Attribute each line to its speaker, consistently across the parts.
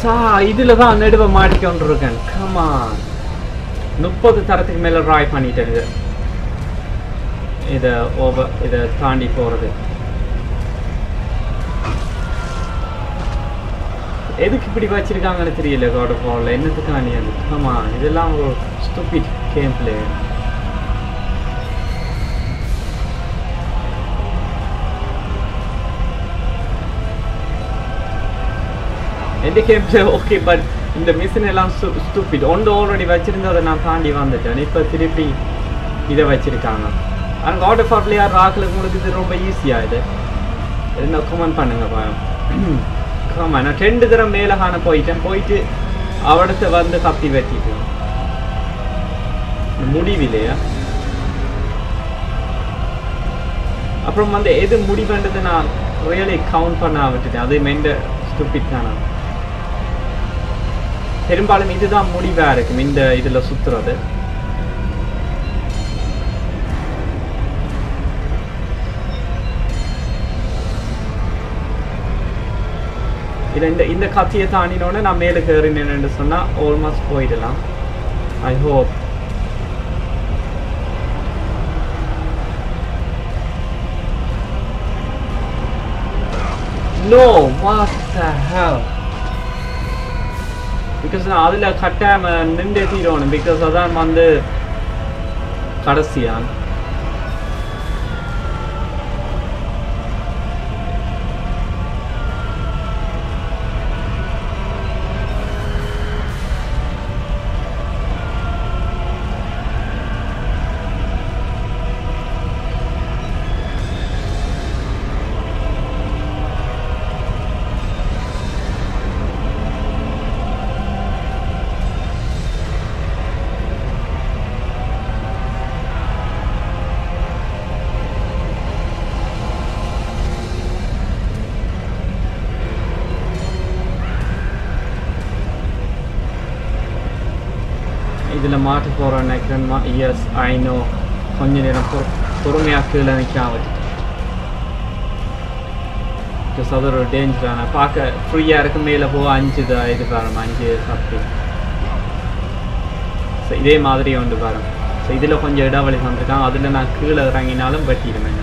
Speaker 1: சா இதுல தான் நடுவ மாட்டிக்கொண்டு இருக்கேன் கமான் முப்பது தரத்துக்கு மேல ட்ராய் பண்ணிட்டேன் இது இதை ஓவர் இதை தாண்டி போறது எதுக்கு இப்படி வச்சிருக்காங்கன்னு தெரியல காட் ஆஃப் வார்ல என்னத்துக்காண்டி அது ஆமா இதெல்லாம் ஒரு ஸ்டூபிட் கேம் பிளே எந்த கேம் பிளே ஓகே பட் இந்த மிஷின் எல்லாம் ஸ்டூபிட் ஒன்று ஆல்ரெடி வச்சிருந்ததை நான் தாண்டி வந்துட்டேன் இப்போ திருப்பி இதை வச்சிருக்காங்க ஆனால் காட் ஆஃப் வார்ல யார் ராக்கில் உங்களுக்கு இது ரொம்ப ஈஸியாக இது என்ன கமெண்ட் பண்ணுங்க பாயம் ஆமாம் நான் ரெண்டு தரம் மேலே காண போயிட்டேன் போயிட்டு அவடத்தை வந்து கப்பி வெட்டிட்டேன் முடிவில்லையா அப்புறம் வந்து எது முடிவுன்றது நான் ரியலி கவுண்ட் பண்ண விட்டுட்டேன் அது மெண்ட ஸ்டூபிட் தானா பெரும்பாலும் இதுதான் முடிவா இருக்கும் இந்த இதுல சுத்துறது இது இந்த இந்த கத்தியை தாண்டினோடனே நான் மேலே ஏறினேன்னு சொன்னா ஆல்மோஸ்ட் போயிடலாம் I hope No, what the hell? Because நான் அதில் கட்டாம நின்று தீரணும் பிகாஸ் அதான் வந்து கடைசியான் இதில் மாட்டு போகிற நினைக்கிறேன் எஸ் ஐ நோ கொஞ்ச நேரம் பொறு பொறுமையாக கீழே நிற்காம விட்டுட்டேன் பிகாஸ் அது ஒரு டேஞ்சரான பார்க்க ஃப்ரீயாக இருக்கு மேலே போக அஞ்சு இதா இது பாருங்க அஞ்சு அப்படி ஸோ இதே மாதிரி ஒன்று பாருங்க ஸோ இதில் கொஞ்சம் இடைவெளி வந்திருக்காங்க அதில் நான் கீழே இறங்கினாலும் வெட்டிடுவேன்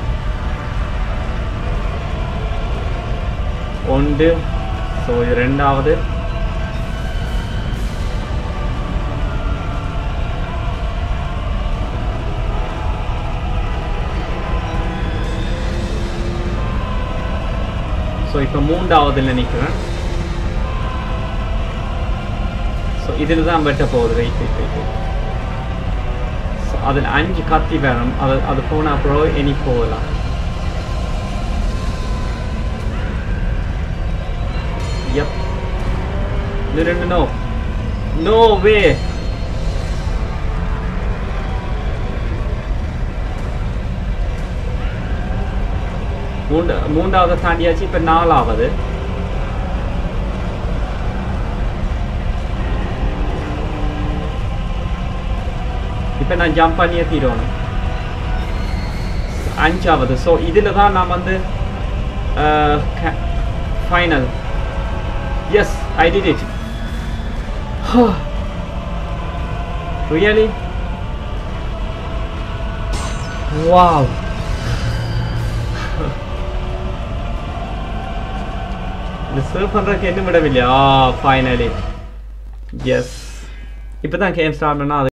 Speaker 1: ஒன்று ஸோ இது ரெண்டாவது ஸோ இப்போ மூன்றாவதுல நிற்கிறேன் ஸோ இதில் தான் வெட்ட போகுது வெயிட் வெயிட் வெயிட் ஸோ அதில் அஞ்சு கத்தி வேணும் அது அது போன அப்புறம் இனி போகலாம் எப் இது ரெண்டு நோ நோ வே மூன்று மூன்றாவது தாண்டியாச்சு இப்போ நாலாவது இப்போ நான் ஜம்ப் பண்ணியே தீரணும் அஞ்சாவது ஸோ இதில் தான் நான் வந்து final yes I did it really wow இந்த சர்வ் பண்ணுறதுக்கு என்ன விடவில்லையா ஃபைனலி எஸ் இப்போ தான் கேம் ஸ்டார்ட் பண்ணால்